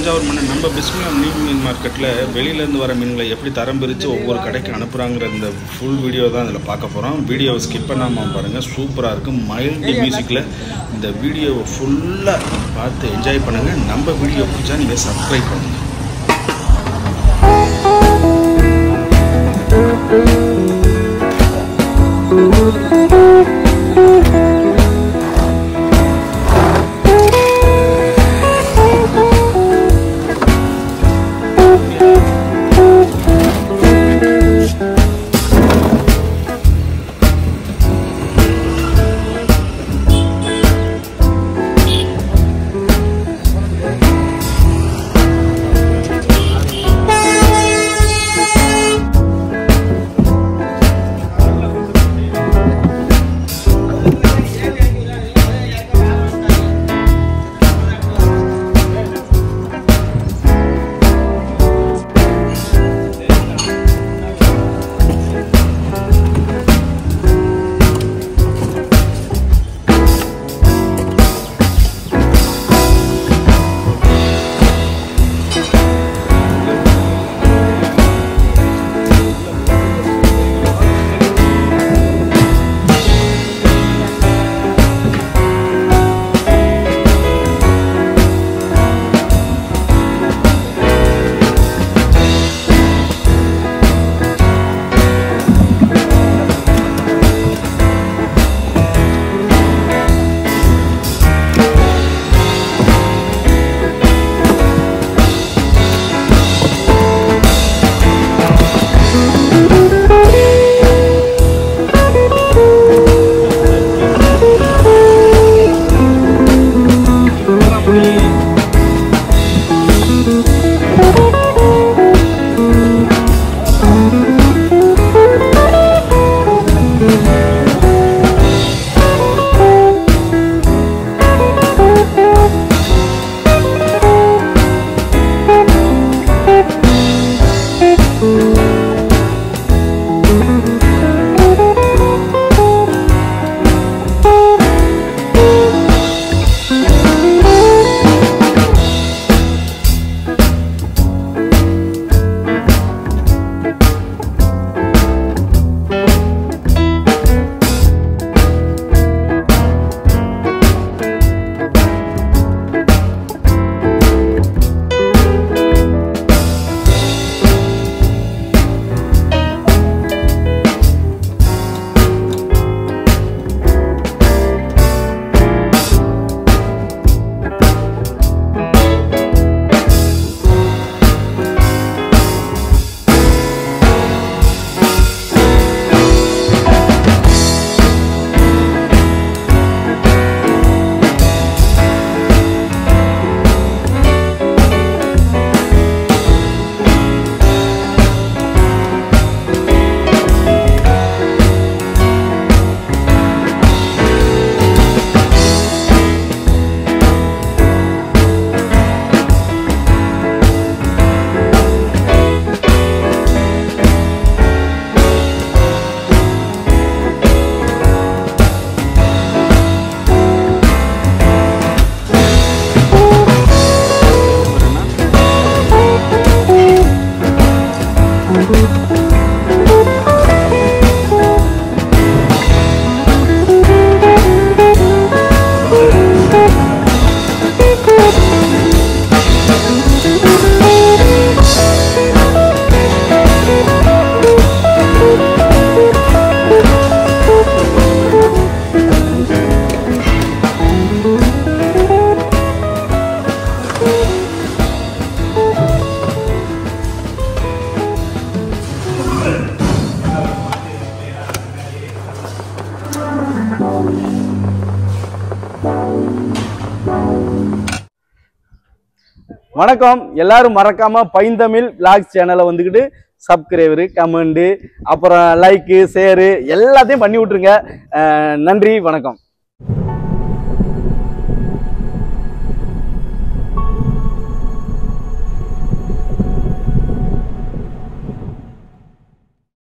தஞ்சாவூர் மண்ணை நம்ம பிஸ்மிலா மீன் மீன் மார்க்கெட்டில் வெளியிலேருந்து வர மீன்களை எப்படி தரம் பிரித்து ஒவ்வொரு கடைக்கு அனுப்புகிறாங்கிற இந்த ஃபுல் வீடியோ தான் இதில் பார்க்க போகிறோம் வீடியோவை ஸ்கிப் பண்ணாமல் பாருங்கள் சூப்பராக இருக்கும் மைல்டு மியூசிக்கில் இந்த வீடியோவை ஃபுல்லாக பார்த்து என்ஜாய் பண்ணுங்கள் நம்ம வீடியோ பிடிச்சா நீங்கள் சப்ஸ்கிரைப் பண்ணுங்கள் வணக்கம் எல்லாரும் மறக்காம பைந்தமிழ் விளாக்ஸ் சேனலை வந்துக்கிட்டு சப்ஸ்கிரைபரு கமெண்டு அப்புறம் லைக்கு ஷேரு எல்லாத்தையும் பண்ணி விட்ருங்க அஹ் நன்றி வணக்கம்